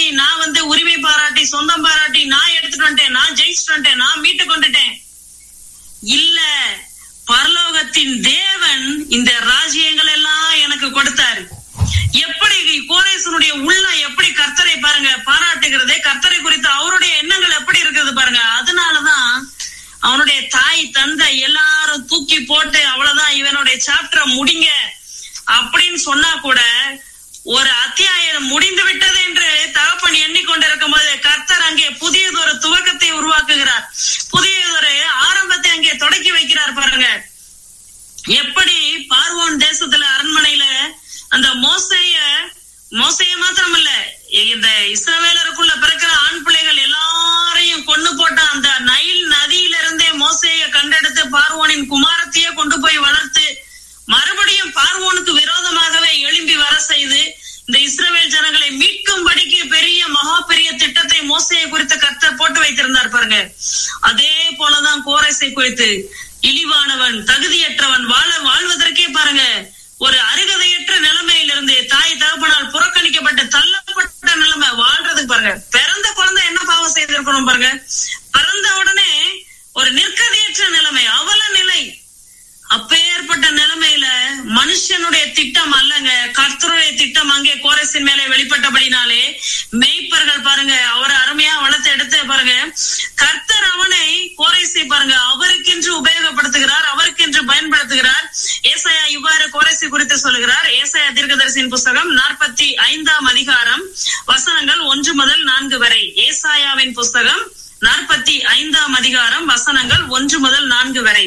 நான் வந்து உரிமை பாராட்டி சொந்தம் பாராட்டி நான் எடுத்துட்டு வந்துட்டேன் நான் ஜெயிச்சுட்டு வந்துட்டேன் நான் மீட்டு கொண்டுட்டேன் இல்ல பரலோகத்தின் தேவன் இந்த ராஜ்யங்கள் எல்லாம் எனக்கு கொடுத்தாரு எப்படி கோரேசனுடைய உள்ளம் எப்படி கர்த்தரை பாருங்க பாராட்டுகிறது கர்த்தரை குறித்து அவருடைய எண்ணங்கள் எப்படி இருக்கிறது பாருங்க அதனாலதான் அவனுடைய தாய் தந்தை எல்லாரும் தூக்கி போட்டு அவ்வளவுதான் இவனுடைய சாப்டர் முடிங்க அப்படின்னு சொன்னா கூட ஒரு அத்தியாயம் முடிந்து விட்டது என்று தகப்பன் எண்ணிக்கொண்டிருக்கும் போது கர்த்தர் அங்கே புதியதொரு துவக்கத்தை உருவாக்குகிறார் புதியதொரு ஆரம்பத்தை அங்கே தொடக்கி வைக்கிறார் பாருங்க எப்படி பார்வோன் தேசத்துல அரண்மனையில அந்த மோசைய மோசைய மாத்திரம் இல்ல இந்த இஸ்ரவேலருக்குள்ள பிறக்கிற ஆண் பிள்ளைகள் எல்லாரையும் கொண்டு போட்ட அந்த நைல் நதியில இருந்தே மோசைய கண்டெடுத்து பார்வோனின் குமாரத்தையே கொண்டு போய் வளர்த்து மறுபடியும் பார்வோனுக்கு விரோதமாகவே எழும்பி வர செய்து இந்த இஸ்ரவேல் ஜனங்களை மீட்கும்படிக்கு பெரிய மகா பெரிய திட்டத்தை மோசையை குறித்து கர்த்தர் போட்டு வைத்திருந்தார் பாருங்க அதே போலதான் கோரேசை குறித்து இழிவானவன் தகுதியற்றவன் வாழ வாழ்வதற்கே பாருங்க ஒரு அருகதையற்ற நிலைமையிலிருந்து தாய் தகப்பனால் புறக்கணிக்கப்பட்ட தள்ளப்பட்ட நிலைமை வாழ்றதுக்கு பாருங்க பிறந்த குழந்தை என்ன பாவம் செய்திருக்கணும் பாருங்க பிறந்த உடனே ஒரு நிற்கதியற்ற நிலைமை அவல நிலை அப்பேற்பட்ட நிலைமையில மனுஷனுடைய திட்டம் அல்லங்க கர்த்தருடைய திட்டம் அங்கே கோரசின் மேலே வெளிப்பட்டபடினாலே மெய்ப்பர்கள் பாருங்க அவரை அருமையா வளர்த்து எடுத்து பாருங்க கர்த்தர் அவனை கோரேசை பாருங்க அவருக்கென்று உபயோகப்படுத்துகிறார் அவருக்கென்று பயன்படுத்துகிறார் ஏசாயா இவ்வாறு கோரேசி குறித்து சொல்லுகிறார் ஏசாயா தீர்க்கதரிசியின் புஸ்தகம் நாற்பத்தி ஐந்தாம் அதிகாரம் வசனங்கள் ஒன்று முதல் நான்கு வரை ஏசாயாவின் புஸ்தகம் நாற்பத்தி ஐந்தாம் அதிகாரம் வசனங்கள் ஒன்று முதல் நான்கு வரை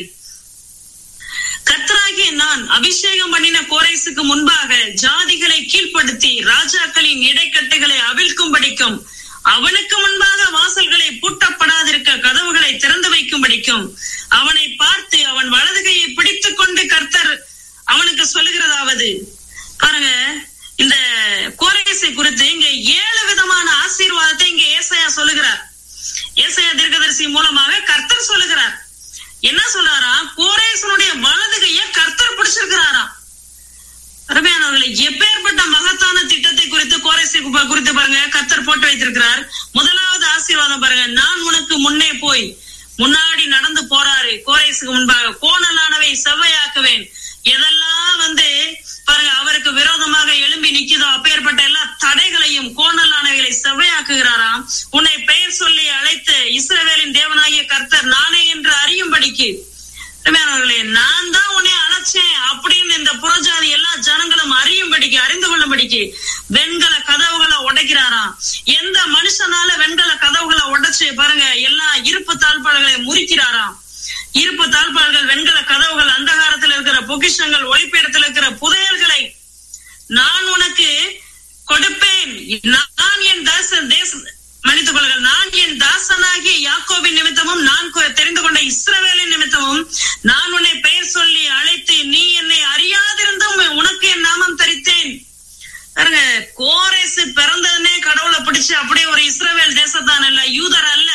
கர்த்தராகிய நான் அபிஷேகம் பண்ணின கோரேசுக்கு முன்பாக ஜாதிகளை கீழ்ப்படுத்தி ராஜாக்களின் இடைக்கட்டுகளை அவிழ்க்கும்படிக்கும் அவனுக்கு முன்பாக வாசல்களை பூட்டப்படாதிருக்க கதவுகளை திறந்து வைக்கும்படிக்கும் அவனை பார்த்து அவன் வலதுகையை பிடித்துக் கொண்டு கர்த்தர் அவனுக்கு சொல்லுகிறதாவது பாருங்க இந்த கோரேசை குறித்து இங்க ஏழு விதமான ஆசீர்வாதத்தை இங்க ஏசையா சொல்லுகிறார் ஏசையா தீர்க்கதரிசி மூலமாக கர்த்தர் சொல்லுகிறார் என்ன சொல்றாராம் கோரேசனுடைய வலது கைய கர்த்தர் பிடிச்சிருக்கிறாராம் அருமையானவர்களை எப்பேற்பட்ட மகத்தான திட்டத்தை குறித்து கோரேசை குறித்து பாருங்க கர்த்தர் போட்டு வைத்திருக்கிறார் முதலாவது ஆசீர்வாதம் பாருங்க நான் உனக்கு முன்னே போய் முன்னாடி நடந்து போறாரு கோரேசுக்கு முன்பாக கோணலானவை செவ்வையாக்குவேன் எதெல்லாம் வந்து பாருங்க அவருக்கு விரோதமாக எழும்பி நிக்குதோ அப்பேற்பட்ட எல்லா தடைகளையும் கோணலானவைகளை செவ்வையாக்குகிறாராம் உன்னை பெயர் சொல்லி அழைத்து இஸ்ரவேலின் தேவனாகிய கர்த்தர் நானே என்று அறியும்படிக்கு அருமையானவர்களே நான் தான் உன்னை அழைச்சேன் அப்படின்னு இந்த புறஜாதி எல்லா ஜனங்களும் அறியும்படிக்கு அறிந்து கொள்ளும்படிக்கு வெண்கல கதவுகளை உடைக்கிறாராம் எந்த மனுஷனால வெண்கல கதவுகளை உடைச்சு பாருங்க எல்லா இருப்பு தாழ்பாடுகளை முறிக்கிறாராம் இருப்பு தாழ்பாடுகள் வெண்கல கதவுகள் அந்தகாரத்தில் இருக்கிற பொக்கிஷங்கள் ஒளிப்பேடத்தில் இருக்கிற புதையல்களை நான் உனக்கு கொடுப்பேன் நான் என் தாசன் தேச மன்னித்துக் கொள்ளுங்கள் நான் என் தாசனாகிய யாக்கோபின் நிமித்தமும் நான் கொ- தெரிந்து கொண்ட இஸ்ரவேலின் நிமித்தமும் நான் உன்னை பெயர் சொல்லி அழைத்து நீ என்னை அறியாதிருந்தும் உனக்கு என் நாமம் தரித்தேன் பாருங்க கோரேசு பிறந்ததுனே கடவுளை பிடிச்சு அப்படியே ஒரு இஸ்ரவேல் தேசத்தான் அல்ல யூதர் அல்ல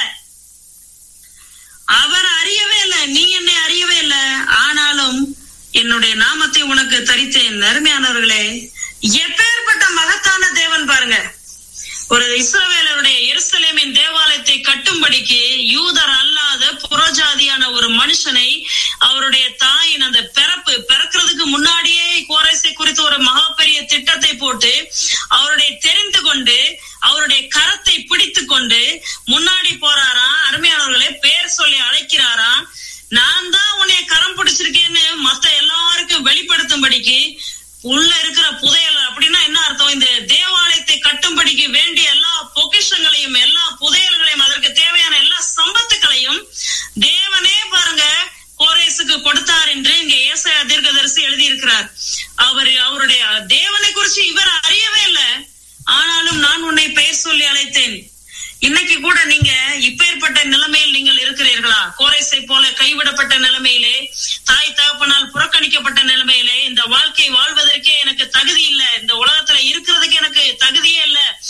அவர் அறியவே இல்லை நீ என்னை அறியவே இல்லை ஆனாலும் என்னுடைய நாமத்தை உனக்கு தரித்தேன் அருமையானவர்களே எப்பேற்பட்ட மகத்தான தேவன் பாருங்க ஒரு இஸ்ரவேலருடைய எருசலேமின் தேவாலயத்தை கட்டும்படிக்கு யூதர் அல்லாத புறஜாதியான ஒரு மனுஷனை அவருடைய தாயின் அந்த பிறப்பு பிறக்கிறதுக்கு முன்னாடியே கோரேசை குறித்து ஒரு மகா பெரிய திட்டத்தை போட்டு அவருடைய தெரிந்து கொண்டு அவருடைய கரத்தை பிடித்து கொண்டு முன்னாடி போறாராம் அருமையானவர்களே பேர் சொல்லி அழைக்கிறாராம் நான் தான் உன்னை கரம் பிடிச்சிருக்கேன்னு மத்த எல்லாருக்கும் வெளிப்படுத்தும்படிக்கு உள்ள இருக்கிற புதையல் அப்படின்னா என்ன அர்த்தம் இந்த தேவாலயத்தை கட்டும்படிக்கு வேண்டிய எல்லா பொக்கிஷங்களையும் எல்லா புதையல்களையும் அதற்கு தேவையான எல்லா சம்பத்துக்களையும் தேவனே பாருங்க கோரேசுக்கு கொடுத்தார் என்று இங்க ஏசாயா தீர்க்கதரிசி எழுதியிருக்கிறார் அவர் அவருடைய தேவனை குறிச்சு இவர் அறியவே இல்லை ஆனாலும் நான் உன்னை பெயர் சொல்லி அழைத்தேன் இன்னைக்கு கூட நீங்க இப்பேற்பட்ட நிலைமையில் நீங்கள் இருக்கிறீர்களா கோரேசை போல கைவிடப்பட்ட நிலைமையிலே தாய் தகப்பனால் புறக்கணிக்கப்பட்ட நிலைமையிலே இந்த வாழ்க்கை வாழ்வதற்கே எனக்கு தகுதி இல்ல இந்த உலகத்துல இருக்கிறதுக்கு எனக்கு தகுதியே இல்ல